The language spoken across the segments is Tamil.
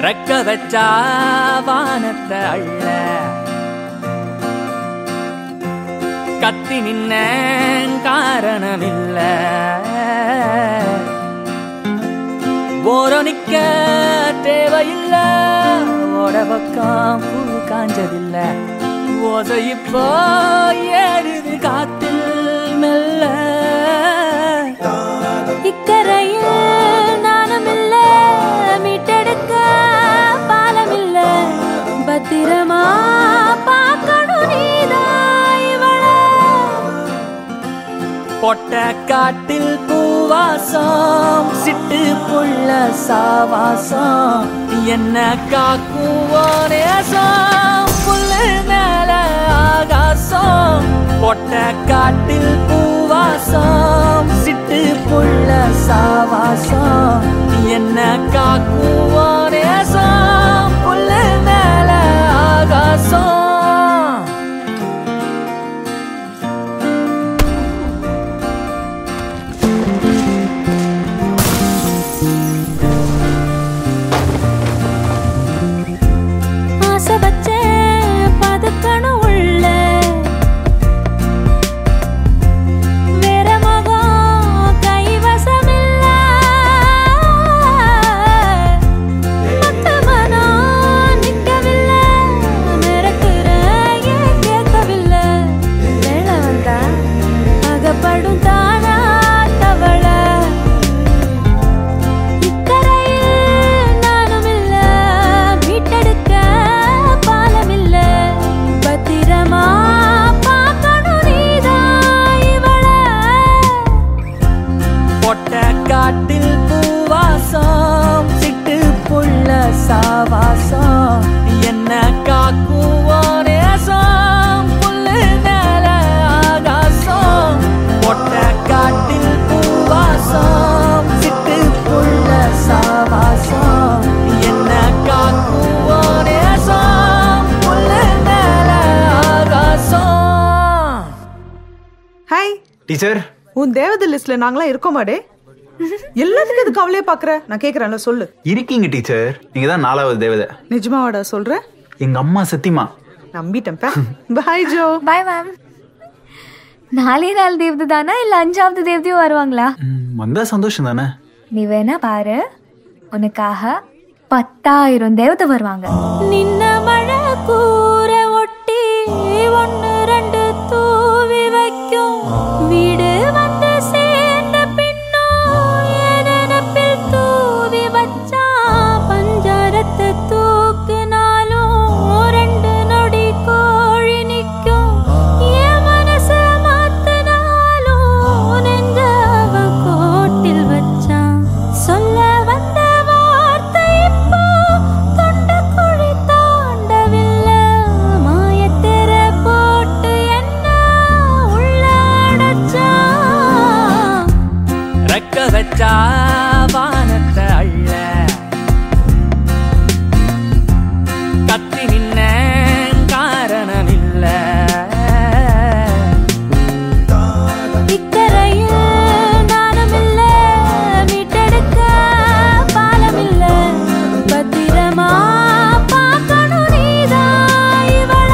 ரெக்க வச்சா வானத்தை அள்ள கத்தி நின்ன காரணமில்ல ஓரோ நிக்க தேவையில்ல ஓட பக்கம் பூ காஞ்சதில்ல ஓசை இப்போ ஏறுது காத்தில் மெல்ல இக்கரையில் நானும் இல்ல மீட்டெடுக்க பாலம் இல்ல பத்திரமா பார்க்கணும் நீதான் இவள பொட்ட காட்டில் பூவாசம் சிட்டு புள்ள சாவாசம் என்ன காக்கும் நேசம் புல்லு மேல ஆகாசம் பொட்ட காட்டில் பூவாசம் சிட்டு புள்ள சாவாசம் என்ன காக்கும் நேசம் புல்லு மேல ஆகாசம் ஆசை வச்ச பதுக்கணும் உள்ள வேற முகம் கைவசமில்ல மத்த மனம் நிக்கவில்லை மிரட்டுற ஏன் கேட்கவில்லை வேலை வந்தா அகப்படும் தானா தவளை இக்கரையில் நானும் இல்ல மீட்டெடுக்க பாலம் இல்ல பத்திரமா பார்க்கணும் நீதான் இவள பொட்ட காட்டில் பூவாசம் சிட்டு புள்ள சாவாசம் என்ன காக்கும் நேசம் புல்லு மேல ஆகாசம் பொட்ட காட்டில் பூவாசம் சிட்டு புள்ள சாவாசம் என்ன காக்கும் நேசம் புல்லு மேல ஆகாசம் ஹாய் டீச்சர் உன் தேவதை லிஸ்ட்ல நாங்களாம் இருக்கோமாடே எல்லாத்துக்கும் எதுக்கு அவளே பாக்குற நான் கேக்குறேன்ல சொல்லு இருக்கீங்க டீச்சர் நீங்க தான் நாலாவது தேவதை நிஜமாவாடா சொல்ற எங்க அம்மா சத்தியமா நம்பிட்டேன் பாய் ஜோ பாய் மேம் நாலே நாள் தேவதை தானா இல்ல அஞ்சாவது தேவதையும் வருவாங்களா ம், வந்தா சந்தோஷம் தானே நீ வேணா பாரு உனக்காக பத்தாயிரம் தேவதை வருவாங்க நின்ன மழை கூற ஒட்டி ஒன்னு ரெண்டு தூவி வைக்கும் வீடு வந்து சேர்ந்த பின்னும் என் நினப்பில் தூவி வச்சா பஞ்சாரத்தை தூக்குனாலும் ரெண்டு நொடி கோழி நிக்கும் என் மனச மாத்தினாலும் நெஞ்ச அவன் கோட்டில் வச்சான் சொல்ல வந்த வார்த்தை இப்போ தொண்ட குழி தாண்டவில்லை மாயத்திர போட்டு என்ன உள்ள அடைச்சான் ரெக்க வச்சா வானத்தை அள்ள கத்தி நின்ன காரணமில்ல இக்கரையில் நானும் இல்ல மீட்டெடுக்க பாலம் இல்ல பத்திரமா பார்க்கணும் நீதான் இவள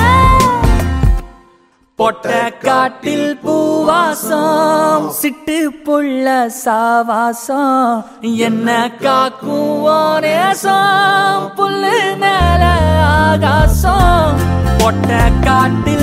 பொட்ட காட்டில் பூவாசம் சிட்டு புள்ள சாவாசம் என்ன காக்கும் நேசம் புல்லு மேல ஆகாசம் பொட்ட காட்டில்